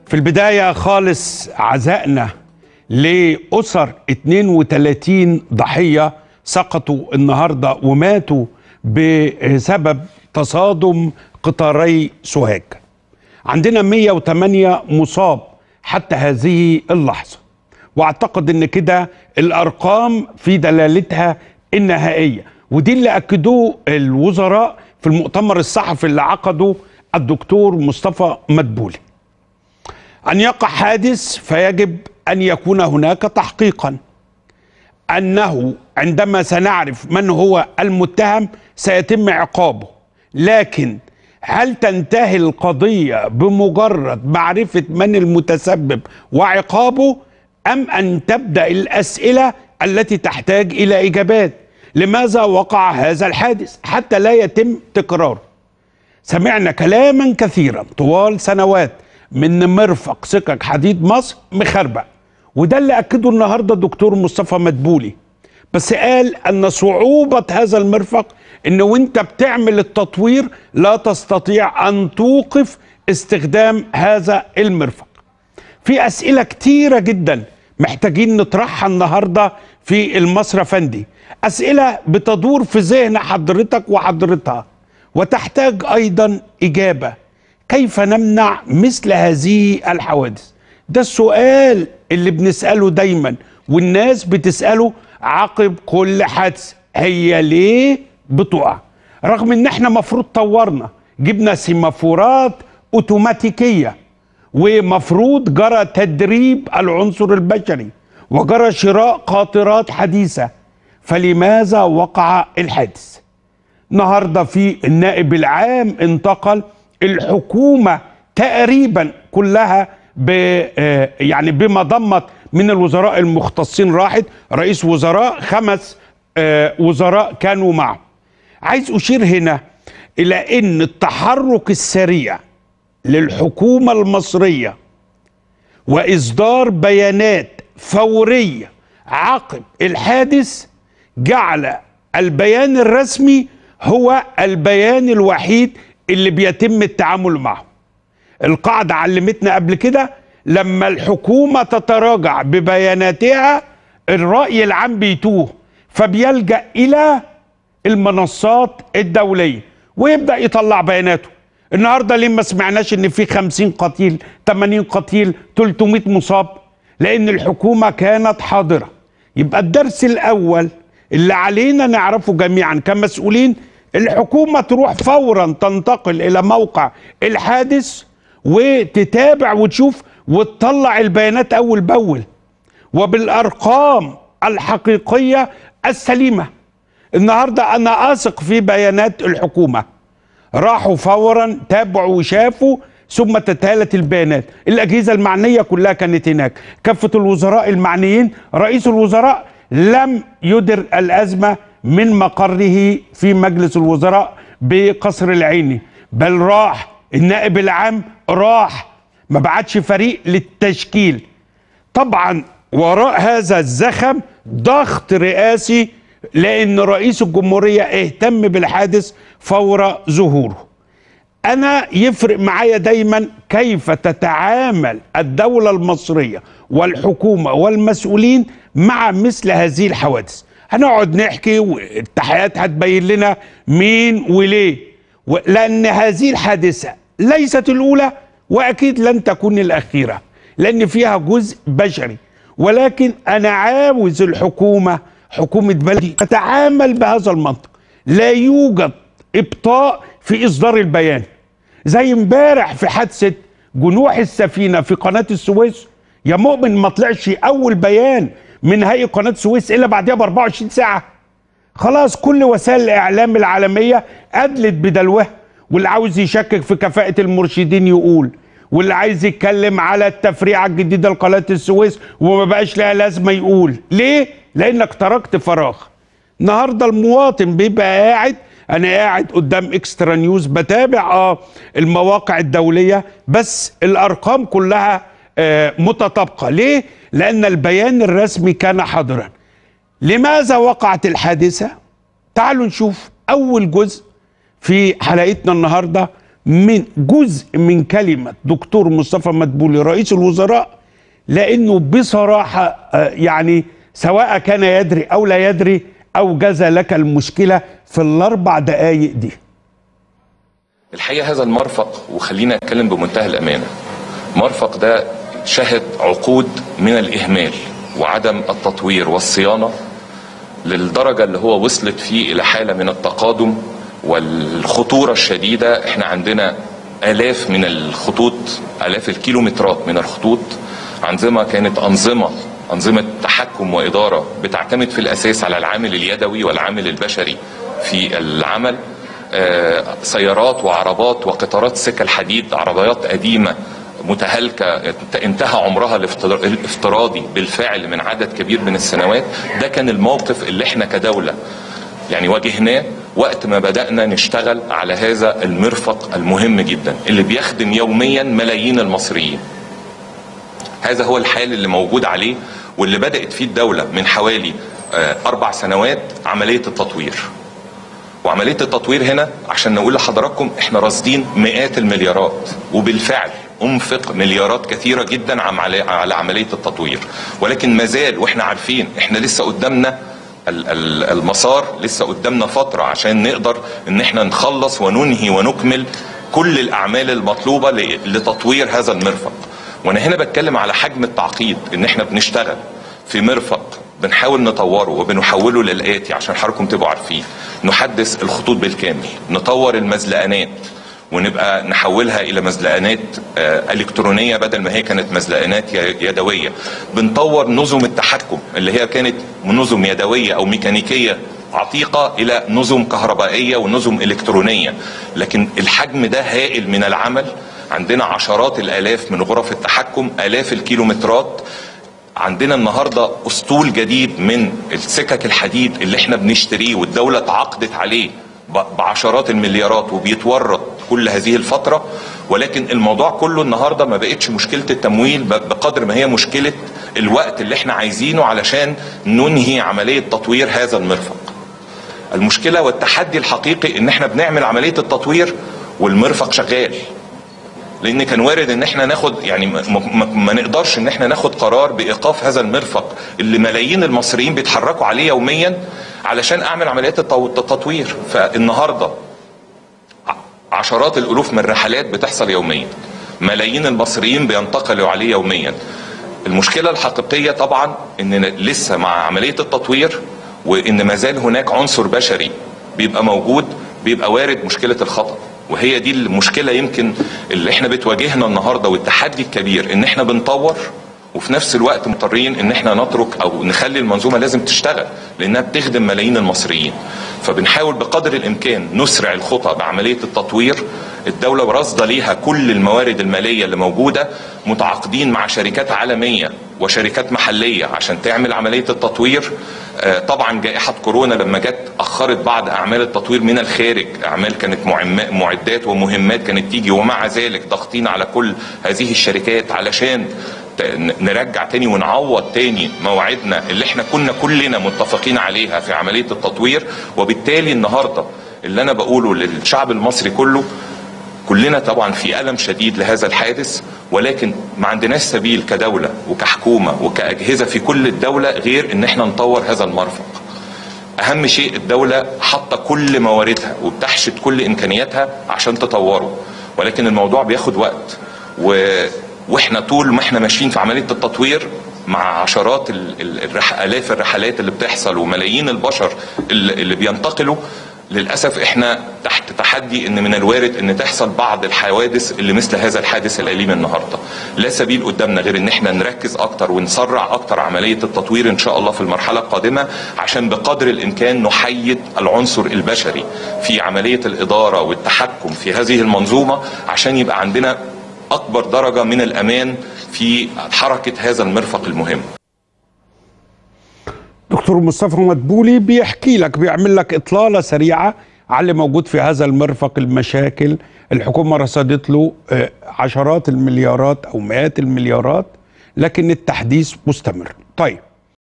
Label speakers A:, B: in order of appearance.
A: في البداية خالص عزائنا لأسر 32 ضحية سقطوا النهاردة وماتوا بسبب تصادم قطاري سوهاج عندنا 108 مصاب حتى هذه اللحظة واعتقد ان كده الارقام في دلالتها النهائية ودي اللي اكدوه الوزراء في المؤتمر الصحفي اللي عقده الدكتور مصطفى مدبولي ان يقع حادث فيجب ان يكون هناك تحقيقا انه عندما سنعرف من هو المتهم سيتم عقابه لكن هل تنتهي القضيه بمجرد معرفه من المتسبب وعقابه ام ان تبدا الاسئله التي تحتاج الى اجابات لماذا وقع هذا الحادث حتى لا يتم تكراره سمعنا كلاما كثيرا طوال سنوات من مرفق سكك حديد مصر مخربق وده اللي اكده النهارده الدكتور مصطفى مدبولي بس قال ان صعوبه هذا المرفق ان وانت بتعمل التطوير لا تستطيع ان توقف استخدام هذا المرفق في اسئله كتيره جدا محتاجين نطرحها النهارده في المصري فندي اسئله بتدور في ذهن حضرتك وحضرتها وتحتاج ايضا اجابه كيف نمنع مثل هذه الحوادث ده السؤال اللي بنساله دايما والناس بتساله عقب كل حادث هي ليه بتقع رغم ان احنا مفروض طورنا جبنا سيمافورات اوتوماتيكيه ومفروض جرى تدريب العنصر البشري وجرى شراء قاطرات حديثه فلماذا وقع الحادث النهارده في النائب العام انتقل الحكومه تقريبا كلها ب يعني بما ضمت من الوزراء المختصين راحت رئيس وزراء خمس وزراء كانوا معه عايز اشير هنا الى ان التحرك السريع للحكومه المصريه واصدار بيانات فوريه عقب الحادث جعل البيان الرسمي هو البيان الوحيد اللي بيتم التعامل معه القاعدة علمتنا قبل كده لما الحكومة تتراجع ببياناتها الرأي العام بيتوه فبيلجأ إلى المنصات الدولية ويبدأ يطلع بياناته النهاردة ليه ما سمعناش ان في 50 قتيل 80 قتيل 300 مصاب لان الحكومة كانت حاضرة يبقى الدرس الاول اللي علينا نعرفه جميعا كمسؤولين الحكومة تروح فورا تنتقل إلى موقع الحادث وتتابع وتشوف وتطلع البيانات أول بأول وبالأرقام الحقيقية السليمة النهاردة أنا أثق في بيانات الحكومة راحوا فورا تابعوا وشافوا ثم تتالت البيانات الأجهزة المعنية كلها كانت هناك كافة الوزراء المعنيين رئيس الوزراء لم يدر الأزمة من مقره في مجلس الوزراء بقصر العيني بل راح النائب العام راح ما بعتش فريق للتشكيل طبعا وراء هذا الزخم ضغط رئاسي لان رئيس الجمهوريه اهتم بالحادث فور ظهوره انا يفرق معايا دايما كيف تتعامل الدوله المصريه والحكومه والمسؤولين مع مثل هذه الحوادث هنقعد نحكي والتحيات هتبين لنا مين وليه لان هذه الحادثه ليست الاولى واكيد لن تكون الاخيره لان فيها جزء بشري ولكن انا عاوز الحكومه حكومه بلدي تتعامل بهذا المنطق لا يوجد ابطاء في اصدار البيان زي امبارح في حادثه جنوح السفينه في قناه السويس يا مؤمن ما طلعش اول بيان من هيئه قناه السويس الا بعدها ب 24 ساعه خلاص كل وسائل الاعلام العالميه ادلت بدلوها واللي عاوز يشكك في كفاءه المرشدين يقول واللي عايز يتكلم على التفريعه الجديده لقناه السويس وما بقاش لها لازمه يقول ليه لانك تركت فراغ النهارده المواطن بيبقى قاعد انا قاعد قدام اكسترا نيوز بتابع اه المواقع الدوليه بس الارقام كلها آه متطابقه ليه لان البيان الرسمي كان حاضرا لماذا وقعت الحادثه تعالوا نشوف اول جزء في حلقتنا النهارده من جزء من كلمه دكتور مصطفى مدبولي رئيس الوزراء لانه بصراحه آه، يعني سواء كان يدري او لا يدري اوجز لك المشكله في الاربع دقائق دي
B: الحقيقه هذا المرفق وخلينا اتكلم بمنتهى الامانه مرفق ده شهد عقود من الاهمال وعدم التطوير والصيانه للدرجه اللي هو وصلت فيه الى حاله من التقادم والخطوره الشديده احنا عندنا الاف من الخطوط الاف الكيلومترات من الخطوط انظمه كانت انظمه انظمه تحكم واداره بتعتمد في الاساس على العامل اليدوي والعامل البشري في العمل آه، سيارات وعربات وقطارات سكة الحديد عربيات قديمة متهالكة انتهى عمرها الافتر- الافتراضي بالفعل من عدد كبير من السنوات ده كان الموقف اللي احنا كدولة يعني واجهناه وقت ما بدأنا نشتغل على هذا المرفق المهم جدا اللي بيخدم يوميا ملايين المصريين هذا هو الحال اللي موجود عليه واللي بدأت فيه الدولة من حوالي آه، أربع سنوات عملية التطوير وعمليه التطوير هنا عشان نقول لحضراتكم احنا راصدين مئات المليارات وبالفعل انفق مليارات كثيره جدا عم- على على عمليه التطوير ولكن ما زال واحنا عارفين احنا لسه قدامنا ال- ال- المسار لسه قدامنا فتره عشان نقدر ان احنا نخلص وننهي ونكمل كل الاعمال المطلوبه ل- لتطوير هذا المرفق وانا هنا بتكلم على حجم التعقيد ان احنا بنشتغل في مرفق بنحاول نطوره وبنحوله للآتي عشان حضراتكم تبقوا عارفين نحدث الخطوط بالكامل نطور المزلقانات ونبقى نحولها الى مزلقانات آه، الكترونيه بدل ما هي كانت مزلقانات ي- يدويه بنطور نظم التحكم اللي هي كانت نظم يدويه او ميكانيكيه عتيقه الى نظم كهربائيه ونظم الكترونيه لكن الحجم ده هائل من العمل عندنا عشرات الالاف من غرف التحكم الاف الكيلومترات عندنا النهارده اسطول جديد من السكك الحديد اللي احنا بنشتريه والدوله تعاقدت عليه ب- بعشرات المليارات وبيتورط كل هذه الفتره ولكن الموضوع كله النهارده ما بقتش مشكله التمويل ب- بقدر ما هي مشكله الوقت اللي احنا عايزينه علشان ننهي عمليه تطوير هذا المرفق. المشكله والتحدي الحقيقي ان احنا بنعمل عمليه التطوير والمرفق شغال. لان كان وارد ان احنا ناخد يعني ما, ما, ما نقدرش ان احنا ناخد قرار بايقاف هذا المرفق اللي ملايين المصريين بيتحركوا عليه يوميا علشان اعمل عمليات التو- التطوير فالنهارده ع- عشرات الالوف من الرحلات بتحصل يوميا ملايين المصريين بينتقلوا عليه يوميا المشكله الحقيقيه طبعا ان لسه مع عمليه التطوير وان ما زال هناك عنصر بشري بيبقى موجود بيبقى وارد مشكله الخطا وهي دي المشكله يمكن اللي احنا بتواجهنا النهارده والتحدي الكبير ان احنا بنطور وفي نفس الوقت مضطرين ان احنا نترك او نخلي المنظومه لازم تشتغل لانها بتخدم ملايين المصريين فبنحاول بقدر الامكان نسرع الخطى بعمليه التطوير الدوله راصده ليها كل الموارد الماليه اللي موجوده متعاقدين مع شركات عالميه وشركات محليه عشان تعمل عمليه التطوير آه، طبعا جائحه كورونا لما جت اخرت بعض اعمال التطوير من الخارج اعمال كانت معم- معدات ومهمات كانت تيجي ومع ذلك ضاغطين على كل هذه الشركات علشان ت- ن- نرجع تاني ونعوض تاني مواعيدنا اللي احنا كنا كلنا متفقين عليها في عمليه التطوير وبالتالي النهارده اللي انا بقوله للشعب المصري كله كلنا طبعا في ألم شديد لهذا الحادث ولكن ما عندناش سبيل كدولة وكحكومة وكأجهزة في كل الدولة غير ان احنا نطور هذا المرفق اهم شيء الدولة حاطة كل مواردها وبتحشد كل امكانياتها عشان تطوره ولكن الموضوع بياخد وقت و... واحنا طول ما احنا ماشيين في عملية التطوير مع عشرات ال... ال... الرح... الاف الرحلات اللي بتحصل وملايين البشر اللي, اللي بينتقلوا للاسف احنا تحت تحدي ان من الوارد ان تحصل بعض الحوادث اللي مثل هذا الحادث الاليم النهارده لا سبيل قدامنا غير ان احنا نركز اكتر ونسرع اكتر عمليه التطوير ان شاء الله في المرحله القادمه عشان بقدر الامكان نحيد العنصر البشري في عمليه الاداره والتحكم في هذه المنظومه عشان يبقى عندنا اكبر درجه من الامان في حركه هذا المرفق المهم
A: دكتور مصطفى مدبولي بيحكي لك بيعمل لك اطلاله سريعه على اللي موجود في هذا المرفق المشاكل الحكومه رصدت له آه، عشرات المليارات او مئات المليارات لكن التحديث مستمر طيب